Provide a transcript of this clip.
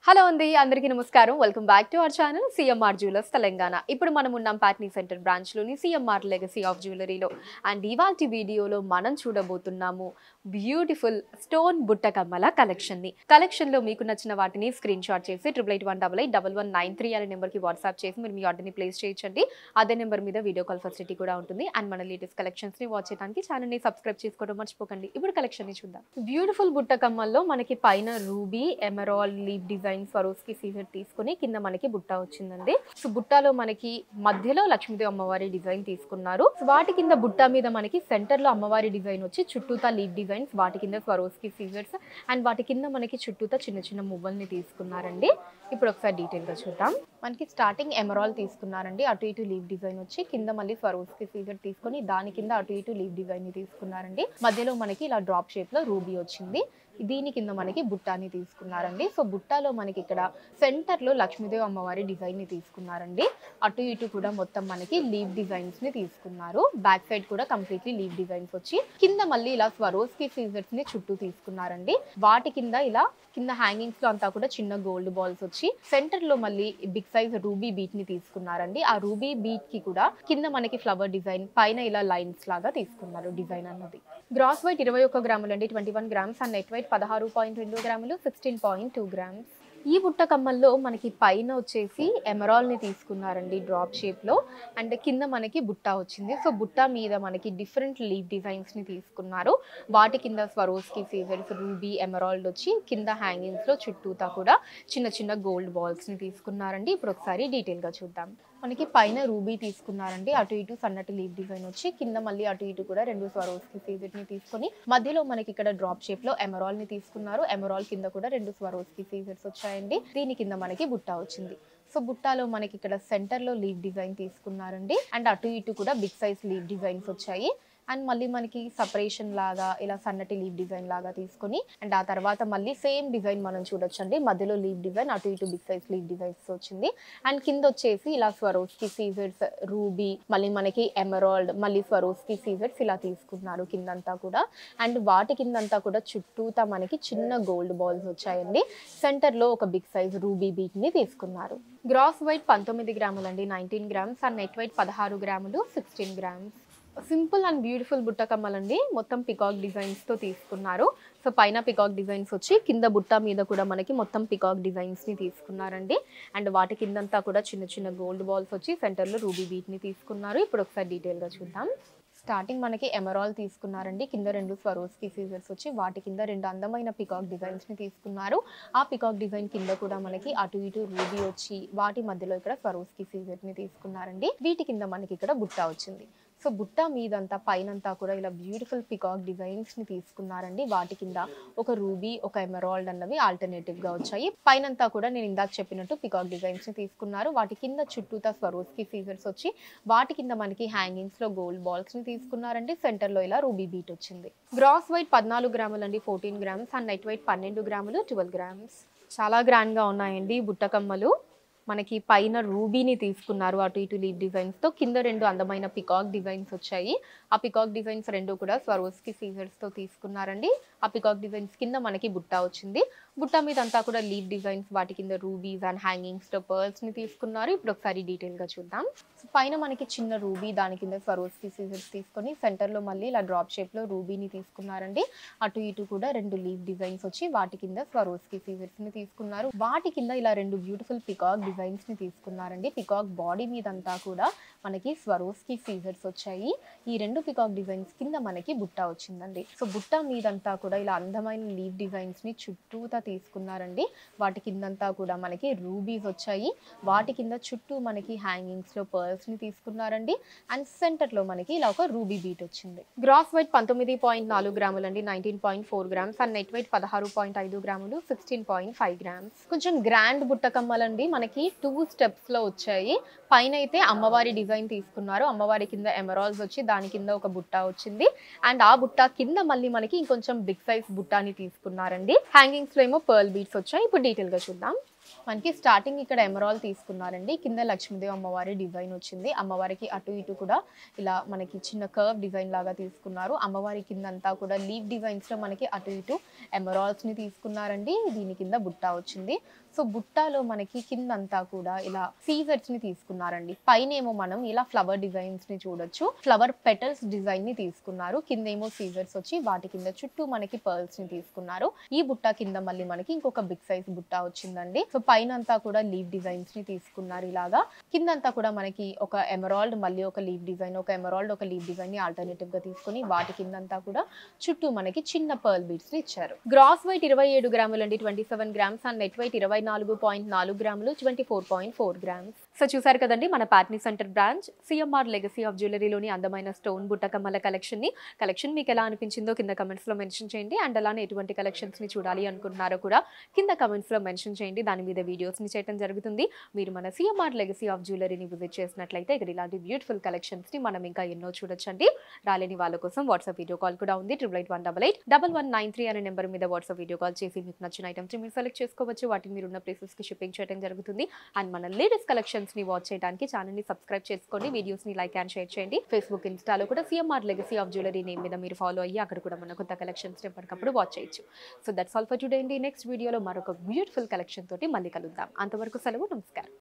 hello అండి అందరికీ నమస్కారం welcome back to our channel CMR Jewellers Telangana ఇప్పుడు మనం ఉన్నాం ప్యాట్నీ సెంటర్ బ్రాంచ్లోని సిఎంఆర్ లెగసీ ఆఫ్ జ్యువెలరీలో అండ్ ఇవాల్టి వీడియోలో మనం చూడబోతున్నాము బ్యూటిఫుల్ స్టోన్ బుట్ట కమ్మల కలెక్షన్ని కలెక్షన్లో మీకు నచ్చిన వాటిని స్క్రీన్ షాట్ చేసి triple eight one double eight double one nine three అనే నెంబర్కి వాట్సాప్ చేసి మీరు మీ ఆర్డర్ని ప్లేస్ చేయొచ్చండి అదే నెంబర్ మీద వీడియో కాల్ ఫెసిలిటీ కూడా ఉంటుంది అండ్ మన లేటెస్ట్ కలెక్షన్స్ని వాచ్ చేయడానికి ఛానల్ని సబ్స్క్రైబ్ చేసుకోవడం మర్చిపోకండి ఇప్పుడు కలెక్షన్ని చూద్దాం బ్యూటిఫుల్ బుట్ట కమ్మల్లో మనకి పైన రూబీ ఎమరాల్ లీవ్ డిజైన్ ఫరోస్కి సీజర్ తీసుకుని కింద మనకి బుట్ట వచ్చిందండి సో బుట్టలో మనకి మధ్యలో లక్ష్మీదేవి అమ్మవారి డిజైన్ తీసుకున్నారు సో వాటి కింద బుట్ట మీద మనకి సెంటర్ లో అమ్మవారి డిజైన్ వచ్చి చుట్టూతా లీవ్ డిజైన్స్ వాటి కింద స్వరోస్కి సీజర్స్ అండ్ వాటి కింద మనకి చుట్టూతా చిన్న చిన్న మువ్వల్ని తీసుకున్నారండి ఇప్పుడు ఒకసారి డీటెయిల్ గా చూద్దాం మనకి స్టార్టింగ్ ఎమరాల్ తీసుకున్నారండి అటు ఇటు లీవ్ డిజైన్ వచ్చి కింద మళ్ళీ స్వరోస్కి సీజర్ తీసుకొని దాని కింద అటు ఇటు లీవ్ డిజైన్ ని తీసుకున్నారండి మధ్యలో మనకి ఇలా డ్రాప్ షేప్ లో రూబీ వచ్చింది దీని కింద మనకి బుట్టాని తీసుకున్నారండి సో బుట్టాలో మనకి ఇక్కడ సెంటర్ లో లక్ష్మీదేవి అమ్మవారి డిజైన్ ని తీసుకున్నారండి అటు ఇటు కూడా మొత్తం మనకి లీవ్ డిజైన్స్ ని తీసుకున్నారు బ్యాక్ సైడ్ కూడా కంప్లీట్లీ లీవ్ డిజైన్స్ వచ్చి కింద మళ్ళీ ఇలా స్వరోస్కి సీజర్స్ ని చుట్టూ తీసుకున్నారండి వాటి కింద ఇలా కింద హ్యాంగింగ్స్ లో అంతా కూడా చిన్న గోల్డ్ బాల్స్ వచ్చి సెంటర్ లో మళ్ళీ బిగ్ సైజ్ రూబీ బీట్ ని తీసుకున్నారండి ఆ రూబీ బీట్ కి కూడా కింద మనకి ఫ్లవర్ డిజైన్ పైన ఇలా లైన్స్ లాగా తీసుకున్నారు డిజైన్ అన్నది గ్రాస్ వైట్ ఇరవై ఒక్క గ్రాములు అండి twenty one grams and net weight పదహారు పాయింట్ రెండు గ్రాములు సిక్స్టీన్ పాయింట్ టూ గ్రామ్స్ ఈ బుట్ట కమ్మల్లో మనకి పైన వచ్చేసి ఎమరాల్ని తీసుకున్నారండి డ్రాప్ షేప్లో అండ్ కింద మనకి బుట్ట వచ్చింది సో బుట్ట మీద మనకి డిఫరెంట్ లీవ్ డిజైన్స్ని తీసుకున్నారు వాటి కింద స్వరోస్కి ఫీజర్స్ రూబీ ఎమరాల్డ్ వచ్చి కింద హ్యాంగింగ్స్లో చుట్టూతా కూడా చిన్న చిన్న గోల్డ్ బాల్స్ని తీసుకున్నారండి ఇప్పుడు ఒకసారి డీటెయిల్గా చూద్దాం మనకి పైన రూబీ తీసుకున్నారండి అటు ఇటు సన్నటి లీవ్ డిజైన్ వచ్చి కింద మళ్ళీ అటు ఇటు కూడా రెండు స్వరోస్కి ఫీజెట్ ని తీసుకొని మధ్యలో మనకి ఇక్కడ డ్రాప్ షేప్ లో ఎమరాల్ ని తీసుకున్నారు ఎమరాల్ కింద కూడా రెండు స్వరోస్కి ఫీజెట్స్ వచ్చాయండి దీని కింద మనకి బుట్ట వచ్చింది సో బుట్టాలో మనకి ఇక్కడ సెంటర్ లో లీవ్ డిజైన్ తీసుకున్నారండి అండ్ అటు ఇటు కూడా బిగ్ సైజ్ లీవ్ డిజైన్స్ వచ్చాయి అండ్ మళ్ళీ మనకి సపరేషన్ లాగా ఇలా సన్నటి లీవ్ డిజైన్ లాగా తీసుకొని అండ్ ఆ తర్వాత మళ్ళీ సేమ్ డిజైన్ మనం చూడొచ్చండి మధ్యలో లీవ్ డిజైన్ అటు ఇటు బిగ్ సైజ్ లీవ్ డిజైన్స్ వచ్చింది అండ్ కింద వచ్చేసి ఇలా స్వరోస్కి సీజర్స్ రూబీ మళ్ళీ మనకి ఎమరాల్డ్ మళ్ళీ స్వరోస్కి సీజర్స్ ఇలా తీసుకున్నారు కిందంతా కూడా అండ్ వాటి కిందంతా కూడా చుట్టూతా మనకి చిన్న గోల్డ్ బాల్స్ వచ్చాయండి సెంటర్ లో ఒక బిగ్ సైజ్ రూబీ బీట్ ని తీసుకున్నారు గ్రాస్ వైట్ పంతొమ్మిది గ్రాములు అండి nineteen grams and net weight పదహారు గ్రాములు sixteen grams simple and beautiful బుట్ట కమ్మలండి మొత్తం పికాక్ డిజైన్స్ తో తీసుకున్నారు సో పైన పికాక్ డిజైన్స్ వచ్చి కింద బుట్ట మీద కూడా మనకి మొత్తం పికాక్ డిజైన్స్ ని తీసుకున్నారండి అండ్ వాటి కిందంతా కూడా చిన్న చిన్న గోల్డ్ బాల్స్ వచ్చి సెంటర్ లో రూబీ బీట్ ని తీసుకున్నారు ఇప్పుడు ఒకసారి డీటెయిల్ గా చూద్దాం స్టార్టింగ్ మనకి ఎమరాల్ తీసుకున్నారండి కింద రెండు స్వరోస్కి సీజర్స్ వచ్చి వాటి కింద రెండు అందమైన పికాక్ డిజైన్స్ ని తీసుకున్నారు ఆ పికాక్ డిజైన్ కింద కూడా మనకి అటు ఇటు రూబీ వచ్చి వాటి మధ్యలో ఇక్కడ స్వరోస్కి సీజర్ ని తీసుకున్నారండి వీటి కింద మనకి ఇక్కడ బుట్ట వచ్చింది సో బుట్ట మీదంతా పైనంతా కూడా ఇలా బ్యూటిఫుల్ పికాక్ డిజైన్స్ ని తీసుకున్నారండి వాటి కింద ఒక రూబీ ఒక ఎమరాల్డ్ అన్నవి ఆల్టర్నేటివ్ గా వచ్చాయి పైనంతా కూడా నేను ఇందాక చెప్పినట్టు పికాక్ డిజైన్స్ ని తీసుకున్నారు వాటి కింద చుట్టూతా స్వరోస్కి ఫీజర్స్ వచ్చి వాటి కింద మనకి హ్యాంగింగ్స్ లో గోల్డ్ బాల్స్ ని తీసుకున్నారండి సెంటర్ లో ఇలా రూబీ బీట్ వచ్చింది గ్రాస్ వైట్ పద్నాలుగు గ్రాములు అండి fourteen grams and net weight పన్నెండు గ్రాములు ట్వెల్వ్ గ్రామ్స్ చాలా గ్రాండ్ గా ఉన్నాయండి ఈ బుట్టకమ్మలు మనకి పైన రూబీని తీసుకున్నారు అటు ఇటు లీవ్ డిజైన్స్ తో కింద రెండు అందమైన పికాక్ డిజైన్స్ వచ్చాయి ఆ పికాక్ డిజైన్స్ రెండు కూడా స్వరోస్కి సీజర్స్ తో తీసుకున్నారండి ఆ పికాక్ డిజైన్స్ కింద మనకి బుట్ట వచ్చింది బుట్ట మీద అంతా కూడా లీవ్ డిజైన్స్ వాటి కింద రూబీస్ అండ్ హ్యాంగింగ్స్ తో పర్ల్స్ ని తీసుకున్నారు ఇప్పుడు ఒకసారి డీటెయిల్ గా చూద్దాం సో పైన మనకి చిన్న రూబీ దాని కింద స్వరోస్కి సీజర్స్ తీసుకొని సెంటర్ లో మళ్ళీ ఇలా డ్రాప్ షేప్ లో రూబీని తీసుకున్నారండి అటు ఇటు కూడా రెండు లీవ్ డిజైన్స్ వచ్చి వాటి కింద స్వరోస్కి సీజర్స్ ని తీసుకున్నారు వాటి కింద ఇలా రెండు బ్యూటిఫుల్ పికాక్ డిజైన్స్ ని తీసుకున్నారండి పికాక్ బాడీ మీద అంతా కూడా మనకి స్వరోస్కి సీజర్స్ వచ్చాయి ఈ రెండు పికాక్ డిజైన్స్ కింద మనకి బుట్ట వచ్చిందండి సో బుట్ట మీదంతా కూడా ఇలా అందమైన లీవ్ డిజైన్స్ ని చుట్టూతా తీసుకున్నారండి వాటి కిందంతా కూడా మనకి రూబీస్ వచ్చాయి వాటి కింద చుట్టూ మనకి హ్యాంగింగ్స్ లో పర్ల్స్ ని తీసుకున్నారండి అండ్ సెంటర్ లో మనకి ఇలా ఒక రూబీ బీట్ వచ్చింది గ్రాస్ వైట్ పంతొమ్మిది పాయింట్ నాలుగు గ్రాములు అండి nineteen point four grams and net weight పదహారు పాయింట్ ఐదు గ్రాములు సిక్స్టీన్ పాయింట్ ఫైవ్ గ్రామ్స్ కొంచెం గ్రాండ్ బుట్ట కమ్మలండి మనకి టూ స్టెప్స్ లో వచ్చాయి పైన అయితే అమ్మవారి డిజైన్ తీసుకున్నారు అమ్మవారి కింద ఎమరాల్స్ వచ్చి దాని కింద ఒక బుట్ట వచ్చింది అండ్ ఆ బుట్ట కింద మళ్ళీ మనకి ఇంకొంచెం బిగ్ సైజ్ బుట్టాని తీసుకున్నారండి హ్యాంగింగ్స్ లో ఏమో పర్ల్ బీట్స్ వచ్చాయి ఇప్పుడు డీటెయిల్ గా చూద్దాం మనకి స్టార్టింగ్ ఇక్కడ ఎమరాల్ తీసుకున్నారండి కింద లక్ష్మీదేవి అమ్మవారి డిజైన్ వచ్చింది అమ్మవారికి అటు ఇటు కూడా ఇలా మనకి చిన్న కర్వ్ డిజైన్ లాగా తీసుకున్నారు అమ్మవారి కింద అంతా కూడా లీవ్ డిజైన్స్ లో మనకి అటు ఇటు ఎమరాల్స్ ని తీసుకున్నారండి దీని కింద బుట్ట వచ్చింది సో బుట్టాలో మనకి కిందంతా కూడా ఇలా సీజర్స్ ని తీసుకున్నారండి పైన ఏమో మనం ఇలా ఫ్లవర్ డిజైన్స్ ని చూడొచ్చు ఫ్లవర్ పెటల్స్ డిజైన్ ని తీసుకున్నారు కింద ఏమో సీజర్స్ వచ్చి వాటి కింద చుట్టూ మనకి పర్ల్స్ ని తీసుకున్నారు ఈ బుట్ట కింద మళ్ళీ మనకి ఇంకొక బిగ్ సైజ్ బుట్ట వచ్చిందండి సో పైన అంతా కూడా లీవ్ డిజైన్స్ ని తీసుకున్నారు ఇలాగా కిందంతా కూడా మనకి ఒక ఎమరాల్డ్ మళ్ళీ ఒక లీవ్ డిజైన్ ఒక ఎమరాల్డ్ ఒక లీవ్ డిజైన్ ని ఆల్టర్నేటివ్ గా తీసుకుని వాటి కిందంతా కూడా చుట్టూ మనకి చిన్న పర్ల్ బీడ్స్ ని ఇచ్చారు గ్రాస్ వెయిట్ ఇరవై ఏడు గ్రాములు అండి twenty seven grams and net weight ఇరవై నాలుగు పాయింట్ నాలుగు గ్రాములు twenty four point four grams so చూసారు కదండి మన Patny centre branch CMR legacy of జ్యువెలరీలోని అందమైన స్టోన్ బుట్ట కమ్మల కలెక్షన్ ని కలెక్షన్ మీకు ఎలా అనిపించిందో కింద కమెంట్స్ లో మెన్షన్ చేయండి అండ్ అలానే ఎటువంటి కలెక్షన్స్ ని చూడాలి అనుకుంటున్నారో కూడా కింద కమెంట్స్ లో మెన్షన్ చేయండి దాని మీద వీడియోస్ ని చేయడం జరుగుతుంది మీరు మన సిఎంఆర్ లెగసీ ఆఫ్ జ్యువెలరీని విజిట్ చేసినట్లయితే ఇక్కడ ఇలాంటి బ్యూటిఫుల్ కలెక్షన్స్ ని మనం ఇంకా ఎన్నో చూడొచ్చండి రాలేని వాళ్ళ కోసం వాట్సాప్ వీడియో కాల్ కూడా ఉంది triple eight one double eight double one nine three అనే నెంబర్ మీద వాట్సాప్ వీడియో కాల్ చేసి మీకు నచ్చిన ఐటమ్స్ మీరు సెలెక్ట్ చేసుకోవచ్చు వాటిని మీరు ఉన్న ప్లేసెస్ కి షిప్పింగ్ చేయడం జరుగుతుంది అండ్ మన లేటెస్ట్ కలెక్షన్స్ ని వాచ్ చేయడానికి ఛానల్ ని సబ్స్క్రైబ్ చేసుకోండి వీడియోస్ ని లైక్ అండ్ షేర్ చేయండి ఫేస్బుక్ ఇన్స్టాలో కూడా CMR legacy of jewellery name మీద మీరు ఫాలో అయ్యి అక్కడ కూడా మన కొత్త కలెక్షన్స్ ఎప్పటికప్పుడు వాచ్ చేయొచ్చు so that's all for today అండి నెక్స్ట్ వీడియోలో మరొక బ్యూటిఫుల్ కలెక్షన్ తోటి మళ్ళీ కలుద్దాం అంతవరకు సెలవు నమస్కారం